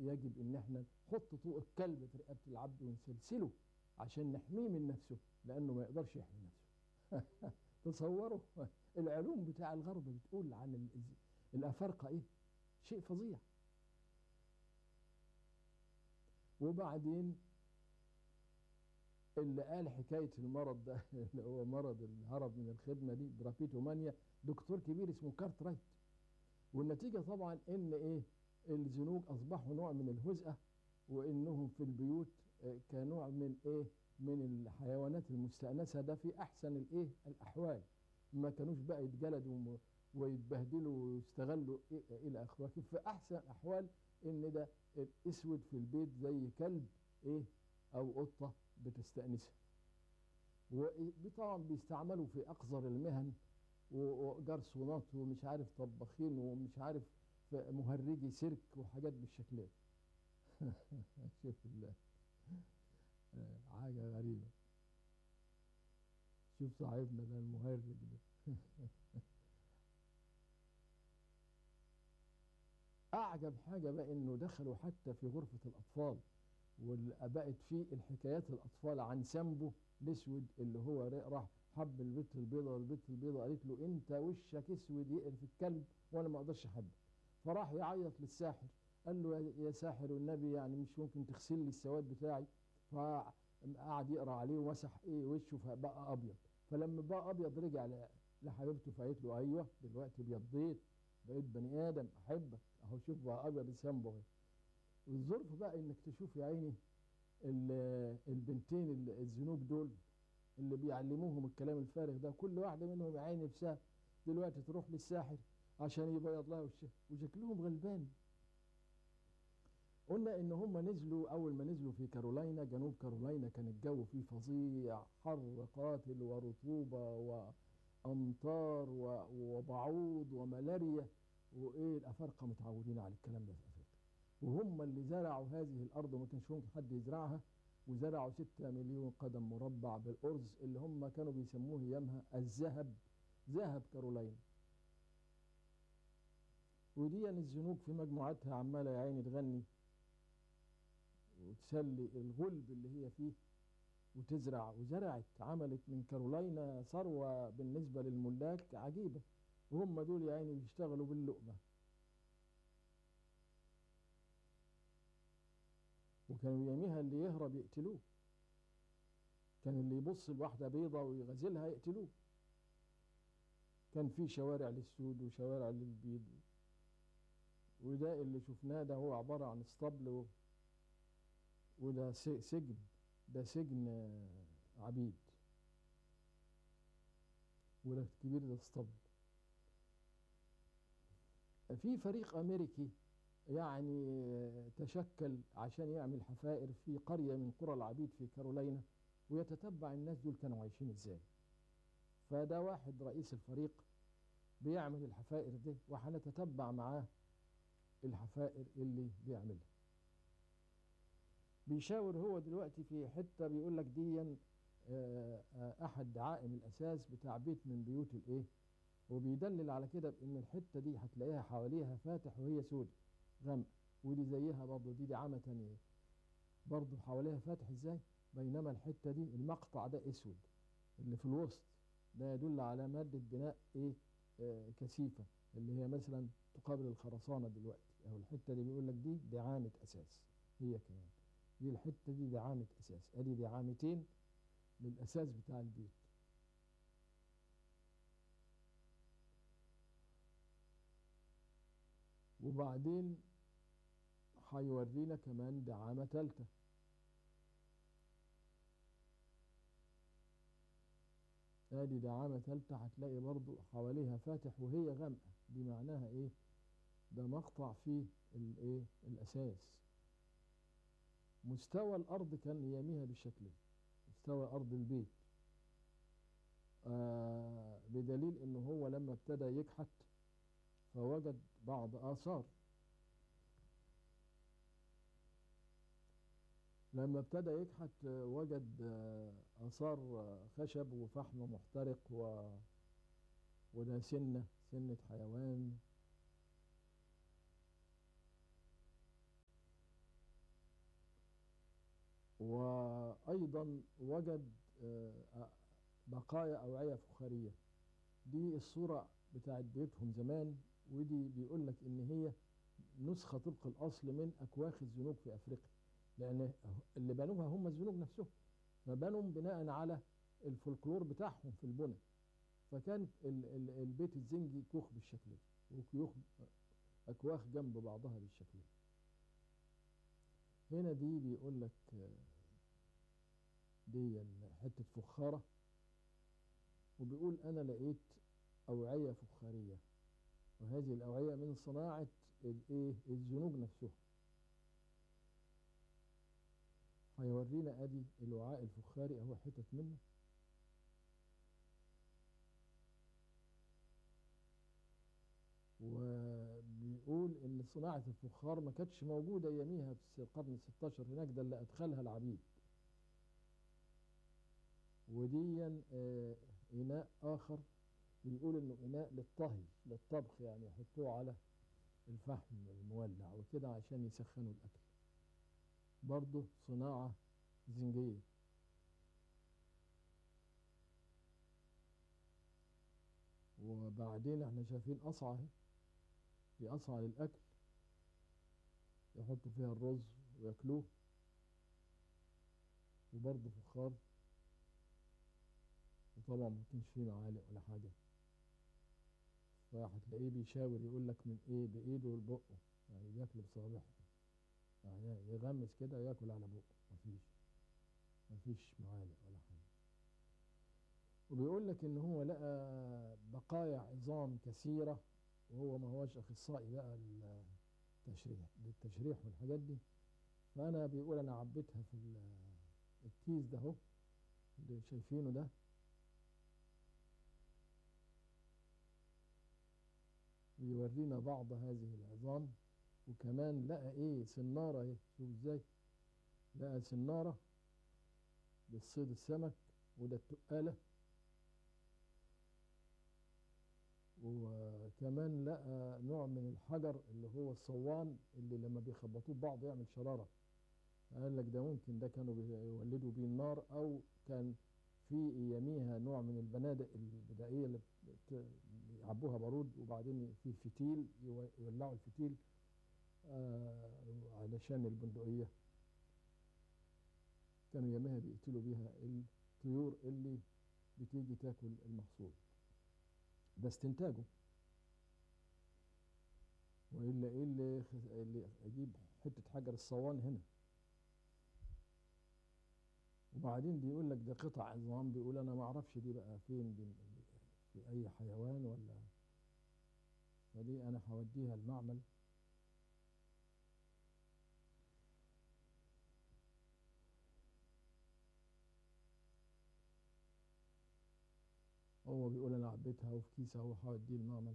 يجب ان احنا نحط طوق الكلب في رقبة العبد ونسلسله عشان نحميه من نفسه لانه ما يقدرش يحمي نفسه تصوروا العلوم بتاع الغرب بتقول عن ال- الافارقة ايه شيء فظيع وبعدين اللي قال حكاية المرض ده اللي هو مرض الهرب من الخدمة دي برابيتومانيا دكتور كبير اسمه كارت رايت والنتيجة طبعا ان ايه الزنوج اصبحوا نوع من الهزءة وانهم في البيوت آه، كنوع من ايه من الحيوانات المستأنسة ده في احسن الايه الاحوال ما كانوش بقى يتجلدوا وم- ويتبهدلوا ويستغلوا إيه الى اخره لكن في احسن الاحوال ان ده الاسود في البيت زي كلب ايه او قطة بتستأنسها وطبعا بيستعملوا في اقذر المهن و- وجرسونات ومش عارف طباخين ومش عارف ف- مهرجي سيرك وحاجات بالشكل ده شوف الله آه، حاجة غريبة شوف صاحبنا ده المهرج ده أعجب حاجة بقى إنه دخلوا حتى في غرفة الأطفال وبقت في الحكايات الأطفال عن سامبو الأسود اللي هو را- راح حب البت البيضة والبت البيضة قالت له أنت وشك أسود يقرف الكلب وأنا ما أقدرش أحبك فراح يعيط للساحر قال له يا- يا ساحر والنبي يعني مش ممكن تغسل لي السواد بتاعي فقعد يقرا عليه ومسح ايه وشه فبقى ابيض فلما بقى ابيض رجع ل- لحبيبته فقالت له ايوه دلوقتي ابيضيت بقيت بني ادم احبك اهو شوف بقى ابيض السنبو اهي والظرف بقى انك تشوف يا عيني ال- البنتين ال- الزنوج دول اللي بيعلموهم الكلام الفارغ ده كل واحده منهم يا عيني نفسها دلوقتي تروح للساحر عشان يبيض لها وشها وشكلهم غلبان قلنا ان هم نزلوا اول ما نزلوا في كارولاينا جنوب كارولاينا كان الجو فيه فظيع حر قاتل ورطوبه وامطار و- وبعوض وملاريا وايه الافارقه متعودين على الكلام ده في افريقيا وهم اللي زرعوا هذه الارض وما كانش ممكن حد يزرعها وزرعوا 6 مليون قدم مربع بالارز اللي هم كانوا بيسموه ايامها الذهب ذهب كارولاينا ودي الزنوج في مجموعاتها عماله يا عيني تغني وتسلي الغلب اللي هي فيه وتزرع وزرعت عملت من كارولاينا ثروة بالنسبة للملاك عجيبة وهم دول يا عيني بيشتغلوا باللقمة وكانوا يوميها اللي يهرب يقتلوه كان اللي يبص لواحدة بيضة ويغزلها يقتلوه كان في شوارع للسود وشوارع للبيض وده اللي شفناه ده هو عبارة عن اسطبل و- وده س- سجن ده سجن آه، عبيد وده كبير ده اسطبل في فريق امريكي يعني آه، تشكل عشان يعمل حفائر في قرية من قرى العبيد في كارولاينا ويتتبع الناس دول كانوا عايشين ازاي فده واحد رئيس الفريق بيعمل الحفائر دي وهنتتبع معاه الحفائر اللي بيعملها بيشاور هو دلوقتي في حته بيقول لك دي آه، آه، احد دعائم الاساس بتاع بيت من بيوت الايه وبيدلل على كده بان الحته دي هتلاقيها حواليها فاتح وهي سودة غامقه ودي زيها برضه دي دعامه تانية برضه حواليها فاتح ازاي بينما الحته دي المقطع ده اسود اللي في الوسط ده يدل على ماده بناء ايه آه كثيفه اللي هي مثلا تقابل الخرسانه دلوقتي او الحته دي بيقول لك دي دعامه اساس هي كمان دي الحته دي دعامه اساس ادي دعامتين للاساس بتاع البيت وبعدين هيورينا كمان دعامه ثالثه ادي دعامه ثالثه هتلاقي برضو حواليها فاتح وهي غامقه دي معناها ايه ده مقطع فيه الايه الاساس مستوى الارض كان ياميها بالشكل ده مستوى ارض البيت آه بدليل انه هو لما ابتدى يكحت فوجد بعض اثار لما ابتدى يكحت آه، وجد آه، اثار آه، خشب وفحم محترق و وده سنه سنه حيوان وأيضا وجد آه، بقايا أوعية فخارية دي الصورة بتاعت بيوتهم زمان ودي بيقول لك إن هي نسخة طبق الأصل من أكواخ الزنوج في أفريقيا لأن اللي بنوها هم الزنوج نفسهم فبنوا بناء على الفولكلور بتاعهم في البنى فكان ال- ال- البيت الزنجي كوخ بالشكل ده وكيوخ أكواخ جنب بعضها بالشكل ده هنا دي بيقول لك آه، دي حتة فخارة وبيقول أنا لقيت أوعية فخارية وهذه الأوعية من صناعة الإيه الزنوج نفسها هيورينا أدي الوعاء الفخاري أهو حتت منه وبيقول إن صناعة الفخار ما كانتش موجودة أياميها في القرن الستاشر هناك ده اللي أدخلها العبيد وديا آه، إناء آخر بيقول إنه إناء للطهي للطبخ يعني يحطوه على الفحم المولع وكده عشان يسخنوا الأكل برضه صناعة زنجية وبعدين احنا شايفين قصعة اهي في قصعة للأكل يحطوا فيها الرز وياكلوه وبرضه فخار وطبعا ما كانش فيه معالق ولا حاجة فهتلاقيه بيشاور يقول لك من ايه بإيده لبقه يعني بياكل بصوابعه يعني يغمس كده ياكل على بقه مفيش مفيش معالق ولا حاجة وبيقول لك ان هو لقى بقايا عظام كثيرة وهو ما هوش اخصائي بقى التشريح للتشريح والحاجات دي فانا بيقول انا عبيتها في ال- الكيس ده اهو اللي شايفينه ده بيورينا بعض هذه العظام وكمان لقى ايه سنارة اهي شوف ازاي لقى سنارة للصيد السمك وده التقالة وكمان لقى نوع من الحجر اللي هو الصوان اللي لما بيخبطوه ببعض يعمل شرارة قال لك ده ممكن ده كانوا بيولدوا بيه النار او كان في اياميها نوع من البنادق البدائيه اللي بت- بيعبوها بارود وبعدين في فتيل يو- يولعوا الفتيل آه علشان البندقيه كانوا يومها بيقتلوا بيها الطيور اللي بتيجي تاكل المحصول ده استنتاجه والا ايه اللي خ- اللي اجيب حته حجر الصوان هنا وبعدين بيقول لك ده قطع عظام بيقول انا ما اعرفش دي بقى فين دي في اي حيوان ولا فدي انا هوديها المعمل هو بيقول انا عبيتها وفي كيس اهو هوديه المعمل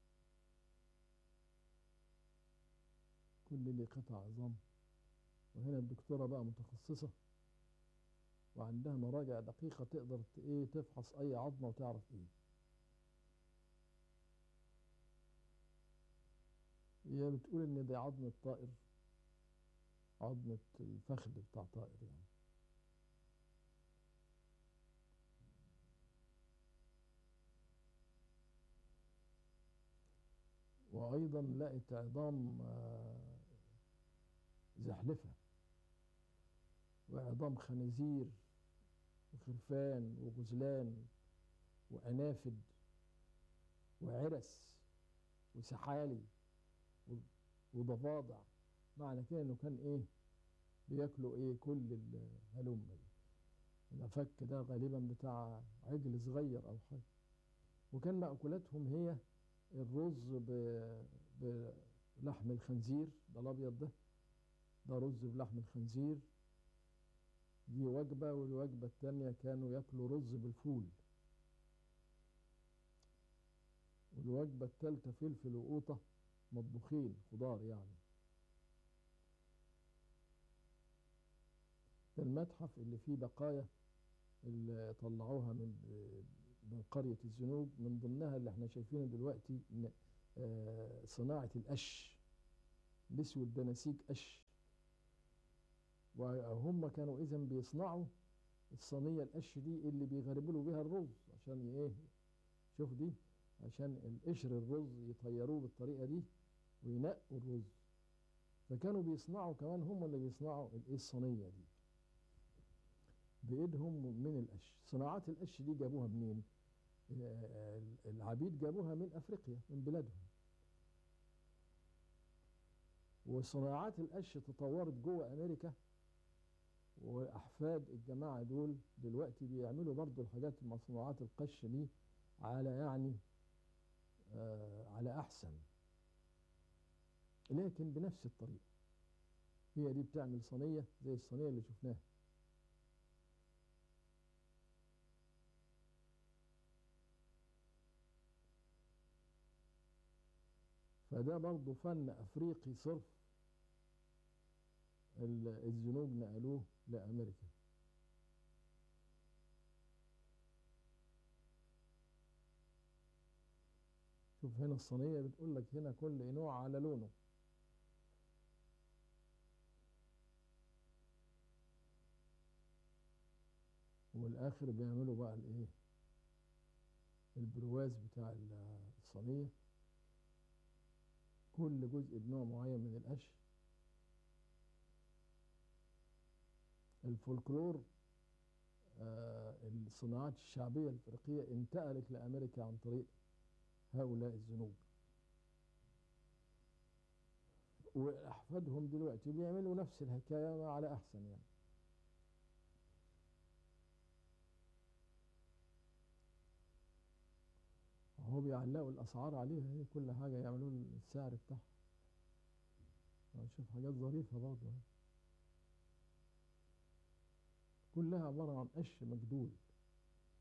كل دي قطع عظام وهنا الدكتورة بقى متخصصة وعندها مراجع دقيقة تقدر ت- ايه تفحص اي عظمة وتعرف ايه هي بتقول ان دي عظمة طائر عظمة الفخذ بتاع طائر يعني وأيضا لقت عظام آه، زحلفة وعظام خنازير وخرفان وغزلان وأنافد وعرس وسحالي و- وضفادع معنى كده انه كان ايه بياكلوا ايه كل الهلم المفك ده غالبا بتاع عجل صغير او حاجه وكان مأكولاتهم هي الرز ب- بلحم الخنزير ده الابيض ده ده رز بلحم الخنزير دي وجبة والوجبة التانية كانوا ياكلوا رز بالفول والوجبة التالتة فلفل وقوطة مطبوخين خضار يعني ده المتحف اللي فيه بقايا اللي طلعوها من من قرية الزنوج من ضمنها اللي احنا شايفينه دلوقتي إن آه، صناعة القش الأسود ده نسيج قش وهم كانوا إذا بيصنعوا الصينية القش دي اللي بيغربلوا بيها الرز عشان ايه شوف دي عشان القشر الرز يطيروه بالطريقة دي وينقوا الرز فكانوا بيصنعوا كمان هم اللي بيصنعوا الايه الصينية دي بإيدهم من القش صناعات القش دي جابوها منين العبيد جابوها من أفريقيا من بلادهم وصناعات القش تطورت جوه أمريكا وأحفاد الجماعة دول دلوقتي بيعملوا برضو الحاجات مصنوعات القش دي على يعني آه على أحسن لكن بنفس الطريقة هي دي بتعمل صينية زي الصينية اللي شفناها فده برضه فن أفريقي صرف الزنوج نقلوه لأمريكا شوف هنا الصينية بتقول لك هنا كل نوع على لونه والآخر بيعملوا بقى الإيه البرواز بتاع الصينية كل جزء بنوع معين من القش الفولكلور آه الصناعات الشعبية الأفريقية انتقلت لأمريكا عن طريق هؤلاء الزنوج وأحفادهم دلوقتي بيعملوا نفس الحكاية على أحسن يعني هو بيعلقوا الأسعار عليها هي كل حاجة يعملوا السعر بتاعها شوف حاجات ظريفة برضه كلها عبارة عن قش مجدول